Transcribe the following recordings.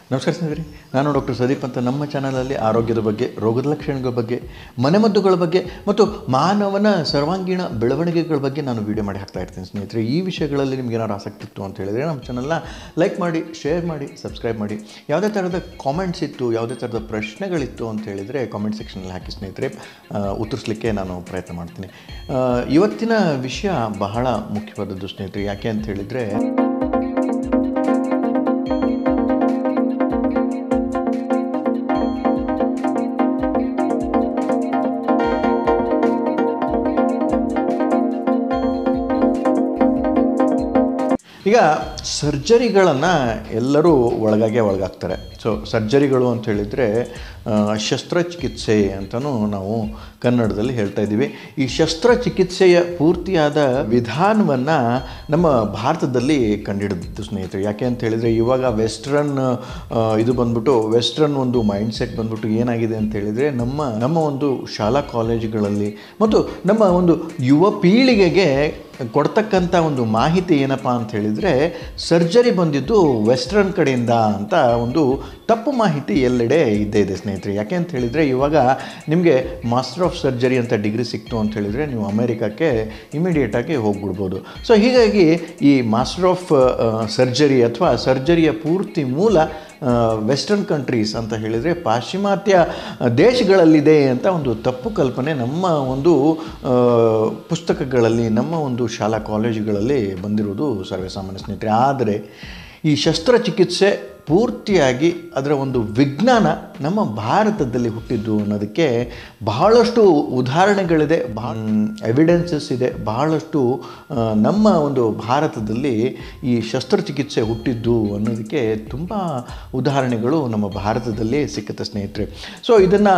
ನಮಸ್ಕಾರ ಸ್ನೇಹಿತರೆ ನಾನು ಡಾಕ್ಟರ್ ಸದೀಪ್ ಅಂತ ನಮ್ಮ ಚಾನಲಲ್ಲಿ ಆರೋಗ್ಯದ ಬಗ್ಗೆ ರೋಗದ ಲಕ್ಷಣಗಳ ಬಗ್ಗೆ ಮನೆಮದ್ದುಗಳ ಬಗ್ಗೆ ಮತ್ತು ಮಾನವನ ಸರ್ವಾಂಗೀಣ ಬೆಳವಣಿಗೆಗಳ ಬಗ್ಗೆ ನಾನು ವಿಡಿಯೋ ಮಾಡಿ ಹಾಕ್ತಾ ಇರ್ತೀನಿ ಸ್ನೇಹಿತರೆ ಈ ವಿಷಯಗಳಲ್ಲಿ ನಿಮ್ಗೆ ಏನಾದ್ರು ಆಸಕ್ತಿ ಇತ್ತು ಅಂತ ಹೇಳಿದರೆ ನಮ್ಮ ಚಾನಲ್ನ ಲೈಕ್ ಮಾಡಿ ಶೇರ್ ಮಾಡಿ ಸಬ್ಸ್ಕ್ರೈಬ್ ಮಾಡಿ ಯಾವುದೇ ಥರದ ಕಾಮೆಂಟ್ಸ್ ಇತ್ತು ಯಾವುದೇ ಥರದ ಪ್ರಶ್ನೆಗಳಿತ್ತು ಅಂತ ಹೇಳಿದರೆ ಕಾಮೆಂಟ್ ಸೆಕ್ಷನಲ್ಲಿ ಹಾಕಿ ಸ್ನೇಹಿತರೆ ಆ, ಉತ್ತರಿಸಲಿಕ್ಕೆ ನಾನು ಪ್ರಯತ್ನ ಮಾಡ್ತೀನಿ ಆ, ಇವತ್ತಿನ ವಿಷಯ ಬಹಳ ಮುಖ್ಯವಾದದ್ದು ಸ್ನೇಹಿತರೆ ಯಾಕೆ ಅಂತ ಹೇಳಿದರೆ ಈಗ ಸರ್ಜರಿಗಳನ್ನು ಎಲ್ಲರೂ ಒಳಗಾಗೆ ಒಳಗಾಗ್ತಾರೆ ಸೊ ಸರ್ಜರಿಗಳು ಅಂತ ಹೇಳಿದರೆ ಆ, ಶಸ್ತ್ರಚಿಕಿತ್ಸೆ ಅಂತಲೂ ನಾವು ಕನ್ನಡದಲ್ಲಿ ಹೇಳ್ತಾ ಇದ್ದೀವಿ ಈ ಶಸ್ತ್ರಚಿಕಿತ್ಸೆಯ ಪೂರ್ತಿಯಾದ ವಿಧಾನವನ್ನು ನಮ್ಮ ಭಾರತದಲ್ಲಿ ಕಂಡುಹಿಡಿದಿತ್ತು ಸ್ನೇಹಿತರೆ ಯಾಕೆ ಅಂತ ಹೇಳಿದರೆ ಇವಾಗ ವೆಸ್ಟ್ರನ್ ಆ, ಇದು ಬಂದ್ಬಿಟ್ಟು ವೆಸ್ಟ್ರನ್ ಒಂದು ಮೈಂಡ್ ಸೆಟ್ ಬಂದ್ಬಿಟ್ಟು ಏನಾಗಿದೆ ಅಂತ ಹೇಳಿದರೆ ನಮ್ಮ ನಮ್ಮ ಒಂದು ಶಾಲಾ ಕಾಲೇಜುಗಳಲ್ಲಿ ಮತ್ತು ನಮ್ಮ ಒಂದು ಯುವ ಪೀಳಿಗೆಗೆ ಕೊಡ್ತಕ್ಕಂಥ ಒಂದು ಮಾಹಿತಿ ಏನಪ್ಪ ಅಂತ ಹೇಳಿದರೆ ಸರ್ಜರಿ ಬಂದಿದ್ದು ವೆಸ್ಟ್ರನ್ ಕಡೆಯಿಂದ ಅಂತ ಒಂದು ತಪ್ಪು ಮಾಹಿತಿ ಎಲ್ಲೆಡೆ ಇದ್ದೇ ಇದೆ ಸ್ನೇಹಿತರೆ ಯಾಕೆ ಅಂತ ಹೇಳಿದರೆ ಇವಾಗ ನಿಮಗೆ ಮಾಸ್ಟರ್ ಆಫ್ ಸರ್ಜರಿ ಅಂತ ಡಿಗ್ರಿ ಸಿಕ್ತು ಅಂತ ಹೇಳಿದರೆ ನೀವು ಅಮೇರಿಕಕ್ಕೆ ಇಮಿಡಿಯೇಟಾಗಿ ಹೋಗ್ಬಿಡ್ಬೋದು ಸೊ ಹೀಗಾಗಿ ಈ ಮಾಸ್ಟರ್ ಆಫ್ ಸರ್ಜರಿ ಅಥವಾ ಸರ್ಜರಿಯ ಪೂರ್ತಿ ಮೂಲ ವೆಸ್ಟರ್ನ್ ಕಂಟ್ರೀಸ್ ಅಂತ ಹೇಳಿದರೆ ಪಾಶ್ಚಿಮಾತ್ಯ ದೇಶಗಳಲ್ಲಿದೆ ಅಂತ ಒಂದು ತಪ್ಪು ಕಲ್ಪನೆ ನಮ್ಮ ಒಂದು ಆ, ಪುಸ್ತಕಗಳಲ್ಲಿ ನಮ್ಮ ಒಂದು ಶಾಲಾ ಕಾಲೇಜುಗಳಲ್ಲಿ ಬಂದಿರುವುದು ಸರ್ವೇಸಾಮಾನ್ಯ ಸ್ನೇಹಿತರೆ ಆದರೆ ಈ ಶಸ್ತ್ರಚಿಕಿತ್ಸೆ ಪೂರ್ತಿಯಾಗಿ ಅದರ ಒಂದು ವಿಜ್ಞಾನ ನಮ್ಮ ಭಾರತದಲ್ಲಿ ಹುಟ್ಟಿದ್ದು ಅನ್ನೋದಕ್ಕೆ ಬಹಳಷ್ಟು ಉದಾಹರಣೆಗಳಿದೆ ಬಹಳ ಎವಿಡೆನ್ಸಸ್ ಇದೆ ಬಹಳಷ್ಟು ಆ, ನಮ್ಮ ಒಂದು ಭಾರತದಲ್ಲಿ ಈ ಶಸ್ತ್ರಚಿಕಿತ್ಸೆ ಹುಟ್ಟಿದ್ದು ಅನ್ನೋದಕ್ಕೆ ತುಂಬ ಉದಾಹರಣೆಗಳು ನಮ್ಮ ಭಾರತದಲ್ಲಿ ಸಿಕ್ಕುತ್ತೆ ಸ್ನೇಹಿತರೆ ಸೊ ಇದನ್ನು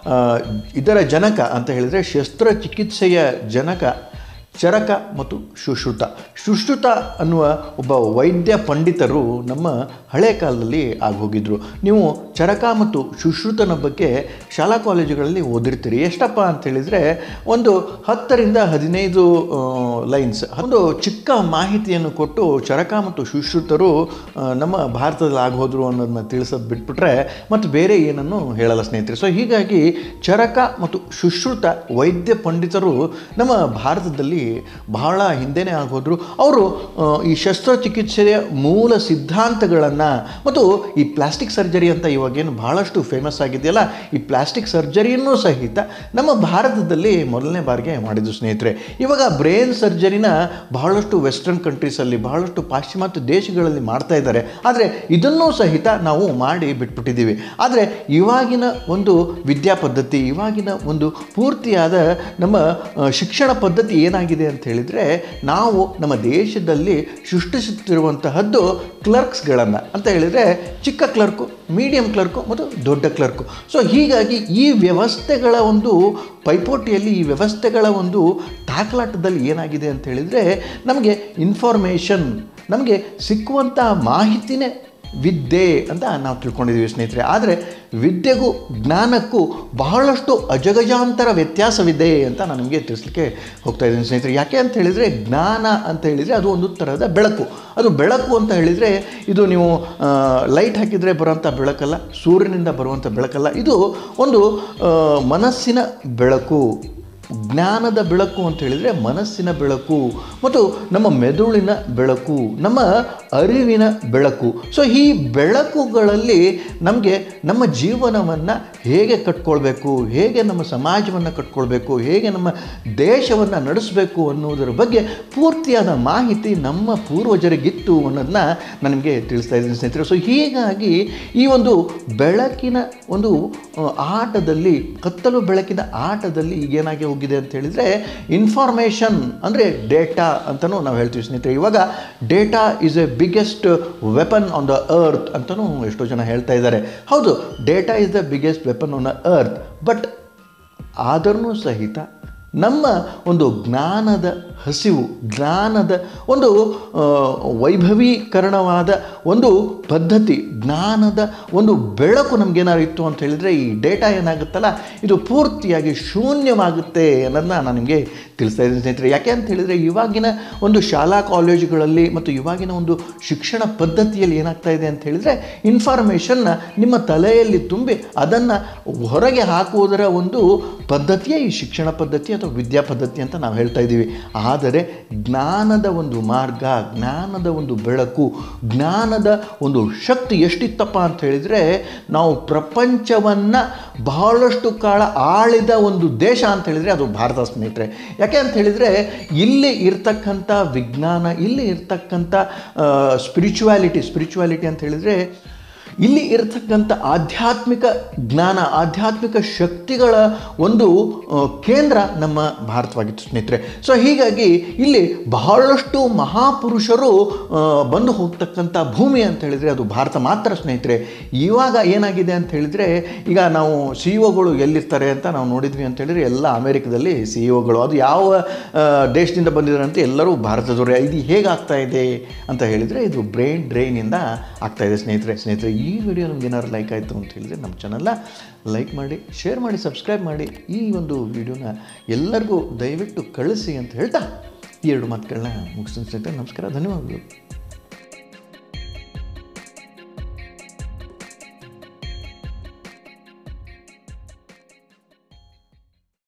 ಇದರ ಜನಕ ಅಂತ ಹೇಳಿದರೆ ಶಸ್ತ್ರಚಿಕಿತ್ಸೆಯ ಜನಕ ಚರಕ ಮತ್ತು ಸುಶ್ರುತ ಸುಶ್ರುತ ಅನ್ನುವ ಒಬ್ಬ ವೈದ್ಯ ಪಂಡಿತರು ನಮ್ಮ ಹಳೆ ಕಾಲದಲ್ಲಿ ಆಗೋಗಿದ್ರು ನೀವು ಚರಕ ಮತ್ತು ಸುಶ್ರುತನ ಬಗ್ಗೆ ಶಾಲಾ ಕಾಲೇಜುಗಳಲ್ಲಿ ಓದಿರ್ತೀರಿ ಎಷ್ಟಪ್ಪ ಅಂತ ಹೇಳಿದರೆ ಒಂದು ಹತ್ತರಿಂದ ಹದಿನೈದು ಲೈನ್ಸ್ ಒಂದು ಚಿಕ್ಕ ಮಾಹಿತಿಯನ್ನು ಕೊಟ್ಟು ಚರಕ ಮತ್ತು ಸುಶ್ರುತರು ಆ, ನಮ್ಮ ಭಾರತದಲ್ಲಿ ಆಗೋದ್ರು ಅನ್ನೋದನ್ನ ತಿಳಿಸೋದು ಬಿಟ್ಬಿಟ್ರೆ ಮತ್ತು ಬೇರೆ ಏನನ್ನು ಹೇಳಲ್ಲ ಸ್ನೇಹಿತರೆ ಸೊ ಹೀಗಾಗಿ ಚರಕ ಮತ್ತು ಸುಶ್ರುತ ವೈದ್ಯ ಪಂಡಿತರು ನಮ್ಮ ಭಾರತದಲ್ಲಿ ಬಹಳ ಹಿಂದೆನೇ ಆಗೋದ್ರು ಅವರು ಆ, ಈ ಶಸ್ತ್ರಚಿಕಿತ್ಸೆಯ ಮೂಲ ಸಿದ್ಧಾಂತಗಳನ್ನು ಮತ್ತು ಈ ಪ್ಲಾಸ್ಟಿಕ್ ಸರ್ಜರಿ ಅಂತ ಇವಾಗೇನು ಬಹಳಷ್ಟು ಫೇಮಸ್ ಆಗಿದೆಯಲ್ಲ ಈ ಪ್ಲಾಸ್ಟಿಕ್ ಸರ್ಜರಿಯನ್ನು ಸಹಿತ ನಮ್ಮ ಭಾರತದಲ್ಲಿ ಮೊದಲನೇ ಬಾರಿಗೆ ಮಾಡಿದ್ದು ಸ್ನೇಹಿತರೆ ಇವಾಗ ಬ್ರೇನ್ ಸರ್ಜರಿನ ಬಹಳಷ್ಟು ವೆಸ್ಟರ್ನ್ ಕಂಟ್ರೀಸಲ್ಲಿ ಬಹಳಷ್ಟು ಪಾಶ್ಚಿಮಾತ್ಯ ದೇಶಗಳಲ್ಲಿ ಮಾಡ್ತಾ ಇದ್ದಾರೆ ಆದರೆ ಇದನ್ನೂ ಸಹಿತ ನಾವು ಮಾಡಿ ಬಿಟ್ಬಿಟ್ಟಿದ್ದೀವಿ ಆದರೆ ಇವಾಗಿನ ಒಂದು ವಿದ್ಯಾ ಪದ್ಧತಿ ಇವಾಗಿನ ಒಂದು ಪೂರ್ತಿಯಾದ ನಮ್ಮ ಆ, ಶಿಕ್ಷಣ ಪದ್ಧತಿ ಏನಾಗಿದೆ ಅಂತ ಹೇಳಿದರೆ ನಾವು ನಮ್ಮ ದೇಶದಲ್ಲಿ ಸೃಷ್ಟಿಸುತ್ತಿರುವಂತಹದ್ದು ಕ್ಲರ್ಕ್ಸ್ಗಳನ್ನು ಅಂತ ಹೇಳಿದರೆ ಚಿಕ್ಕ ಕ್ಲರ್ಕು ಮೀಡಿಯಂ ಕ್ಲರ್ಕು ಮತ್ತು ದೊಡ್ಡ ಕ್ಲರ್ಕು ಸೊ ಹೀಗಾಗಿ ಈ ವ್ಯವಸ್ಥೆಗಳ ಒಂದು ಪೈಪೋಟಿಯಲ್ಲಿ ಈ ವ್ಯವಸ್ಥೆಗಳ ಒಂದು ತಾಕಲಾಟದಲ್ಲಿ ಏನಾಗಿದೆ ಅಂತ ಹೇಳಿದರೆ ನಮಗೆ ಇನ್ಫಾರ್ಮೇಷನ್ ನಮಗೆ ಸಿಕ್ಕುವಂಥ ಮಾಹಿತಿನೇ ವಿದ್ಯೆ ಅಂತ ನಾವು ತಿಳ್ಕೊಂಡಿದ್ದೀವಿ ಸ್ನೇಹಿತರೆ ಆದರೆ ವಿದ್ಯೆಗೂ ಜ್ಞಾನಕ್ಕೂ ಬಹಳಷ್ಟು ಅಜಗಜಾಂತರ ವ್ಯತ್ಯಾಸವಿದೆ ಅಂತ ನಾನು ನಿಮಗೆ ತಿಳಿಸ್ಲಿಕ್ಕೆ ಹೋಗ್ತಾ ಇದ್ದೀನಿ ಸ್ನೇಹಿತರೆ ಯಾಕೆ ಅಂತ ಹೇಳಿದರೆ ಜ್ಞಾನ ಅಂತ ಹೇಳಿದರೆ ಅದು ಒಂದು ಥರದ ಬೆಳಕು ಅದು ಬೆಳಕು ಅಂತ ಹೇಳಿದರೆ ಇದು ನೀವು ಲೈಟ್ ಹಾಕಿದರೆ ಬರುವಂಥ ಬೆಳಕಲ್ಲ ಸೂರ್ಯನಿಂದ ಬರುವಂಥ ಬೆಳಕಲ್ಲ ಇದು ಒಂದು ಆ, ಮನಸ್ಸಿನ ಬೆಳಕು ಜ್ಞಾನದ ಬೆಳಕು ಅಂತ ಹೇಳಿದರೆ ಮನಸ್ಸಿನ ಬೆಳಕು ಮತ್ತು ನಮ್ಮ ಮೆದುಳಿನ ಬೆಳಕು ನಮ್ಮ ಅರಿವಿನ ಬೆಳಕು ಸೊ ಈ ಬೆಳಕುಗಳಲ್ಲಿ ನಮಗೆ ನಮ್ಮ ಜೀವನವನ್ನು ಹೇಗೆ ಕಟ್ಕೊಳ್ಬೇಕು ಹೇಗೆ ನಮ್ಮ ಸಮಾಜವನ್ನು ಕಟ್ಕೊಳ್ಬೇಕು ಹೇಗೆ ನಮ್ಮ ದೇಶವನ್ನು ನಡೆಸಬೇಕು ಅನ್ನೋದರ ಬಗ್ಗೆ ಪೂರ್ತಿಯಾದ ಮಾಹಿತಿ ನಮ್ಮ ಪೂರ್ವಜರಿಗಿತ್ತು ಅನ್ನೋದನ್ನ ನಾನು ನಿಮಗೆ ತಿಳಿಸ್ತಾ ಇದ್ದೀನಿ ಸ್ನೇಹಿತರೆ ಸೊ ಹೀಗಾಗಿ ಈ ಒಂದು ಬೆಳಕಿನ ಒಂದು ಆ, ಆಟದಲ್ಲಿ ಕತ್ತಲು ಬೆಳಕಿನ ಆಟದಲ್ಲಿ ಈಗೇನಾಗಿ ಹೋಗಿದೆ ಅಂತ ಹೇಳಿದರೆ ಇನ್ಫಾರ್ಮೇಷನ್ ಅಂದರೆ ಡೇಟಾ ಅಂತಲೂ ನಾವು ಹೇಳ್ತೀವಿ ಸ್ನೇಹಿತರೆ ಇವಾಗ data is a biggest weapon on the earth ಅಂತಲೂ ಎಷ್ಟೋ ಜನ ಹೇಳ್ತಾ ಇದ್ದಾರೆ ಹೌದು data is the biggest weapon on the earth but ಆದರೂ ಸಹಿತ ನಮ್ಮ ಒಂದು ಜ್ಞಾನದ ಹಸಿವು ಜ್ಞಾನದ ಒಂದು ಆ, ವೈಭವೀಕರಣವಾದ ಒಂದು ಪದ್ಧತಿ ಜ್ಞಾನದ ಒಂದು ಬೆಳಕು ನಮಗೇನಾದ್ರು ಇತ್ತು ಅಂತ ಹೇಳಿದರೆ ಈ ಡೇಟಾ ಏನಾಗುತ್ತಲ್ಲ ಇದು ಪೂರ್ತಿಯಾಗಿ ಶೂನ್ಯವಾಗುತ್ತೆ ಅನ್ನೋದನ್ನ ನಾನು ನಿಮಗೆ ತಿಳಿಸ್ತಾ ಇದ್ದೀನಿ ಸ್ನೇಹಿತರೆ ಯಾಕೆ ಅಂತ ಹೇಳಿದರೆ ಇವಾಗಿನ ಒಂದು ಶಾಲಾ ಕಾಲೇಜುಗಳಲ್ಲಿ ಮತ್ತು ಇವಾಗಿನ ಒಂದು ಶಿಕ್ಷಣ ಪದ್ಧತಿಯಲ್ಲಿ ಏನಾಗ್ತಾ ಇದೆ ಅಂತ ಹೇಳಿದರೆ ಇನ್ಫಾರ್ಮೇಷನ್ನ ನಿಮ್ಮ ತಲೆಯಲ್ಲಿ ತುಂಬಿ ಅದನ್ನು ಹೊರಗೆ ಹಾಕುವುದರ ಒಂದು ಪದ್ಧತಿಯೇ ಈ ಶಿಕ್ಷಣ ಪದ್ಧತಿ ಅಥವಾ ವಿದ್ಯಾ ಪದ್ಧತಿ ಅಂತ ನಾವು ಹೇಳ್ತಾ ಇದ್ದೀವಿ ಆದರೆ ಜ್ಞಾನದ ಒಂದು ಮಾರ್ಗ ಜ್ಞಾನದ ಒಂದು ಬೆಳಕು ಜ್ಞಾನದ ಒಂದು ಶಕ್ತಿ ಎಷ್ಟಿತ್ತಪ್ಪ ಅಂತ ಹೇಳಿದರೆ ನಾವು ಪ್ರಪಂಚವನ್ನು ಬಹಳಷ್ಟು ಕಾಲ ಆಳಿದ ಒಂದು ದೇಶ ಅಂತ ಹೇಳಿದರೆ ಅದು ಭಾರತ ಸ್ನೇಹಿತರೆ ಯಾಕೆ ಅಂತ ಹೇಳಿದರೆ ಇಲ್ಲಿ ಇರ್ತಕ್ಕಂಥ ವಿಜ್ಞಾನ ಇಲ್ಲಿ ಇರ್ತಕ್ಕಂಥ ಸ್ಪಿರಿಚುವಾಲಿಟಿ ಸ್ಪಿರಿಚುವಾಲಿಟಿ ಅಂತ ಹೇಳಿದರೆ ಇಲ್ಲಿ ಇರತಕ್ಕಂಥ ಆಧ್ಯಾತ್ಮಿಕ ಜ್ಞಾನ ಆಧ್ಯಾತ್ಮಿಕ ಶಕ್ತಿಗಳ ಒಂದು ಆ, ಕೇಂದ್ರ ನಮ್ಮ ಭಾರತವಾಗಿತ್ತು ಸ್ನೇಹಿತರೆ ಸೊ ಹೀಗಾಗಿ ಇಲ್ಲಿ ಬಹಳಷ್ಟು ಮಹಾಪುರುಷರು ಆ, ಬಂದು ಹೋಗ್ತಕ್ಕಂಥ ಭೂಮಿ ಅಂತ ಹೇಳಿದರೆ ಅದು ಭಾರತ ಮಾತ್ರ ಸ್ನೇಹಿತರೆ ಇವಾಗ ಏನಾಗಿದೆ ಅಂತ ಹೇಳಿದರೆ ಈಗ ನಾವು ಸಿ ಒಗಳು ಎಲ್ಲಿರ್ತಾರೆ ಅಂತ ನಾವು ನೋಡಿದ್ವಿ ಅಂತ ಹೇಳಿದರೆ ಎಲ್ಲ ಅಮೇರಿಕದಲ್ಲಿ ಸಿ ಒಗಳು ಅದು ಯಾವ ಆ, ದೇಶದಿಂದ ಬಂದಿದ್ದಾರೆ ಅಂತ ಎಲ್ಲರೂ ಭಾರತದವರೇ ಇದು ಹೇಗಾಗ್ತಾ ಇದೆ ಅಂತ ಹೇಳಿದರೆ ಇದು ಬ್ರೈನ್ ಡ್ರೈನಿಂದ ಆಗ್ತಾ ಇದೆ ಸ್ನೇಹಿತರೆ ಸ್ನೇಹಿತರೆ ಈ ವಿಡಿಯೋ ನಮ್ಗೆ ಏನಾದ್ರು ಲೈಕ್ ಆಯಿತು ಅಂತ ಹೇಳಿದರೆ ನಮ್ಮ ಚಾನಲ್ನ ಲೈಕ್ ಮಾಡಿ ಶೇರ್ ಮಾಡಿ ಸಬ್ಸ್ಕ್ರೈಬ್ ಮಾಡಿ ಈ ಒಂದು ವಿಡಿಯೋನ ಎಲ್ಲರಿಗೂ ದಯವಿಟ್ಟು ಕಳಿಸಿ ಅಂತ ಹೇಳ್ತಾ ಈ ಎರಡು ಮಾತುಗಳನ್ನ ಮುಗಿಸ್ತೀನಿ ಸ್ನೇಹಿತರೆ ನಮಸ್ಕಾರ ಧನ್ಯವಾದಗಳು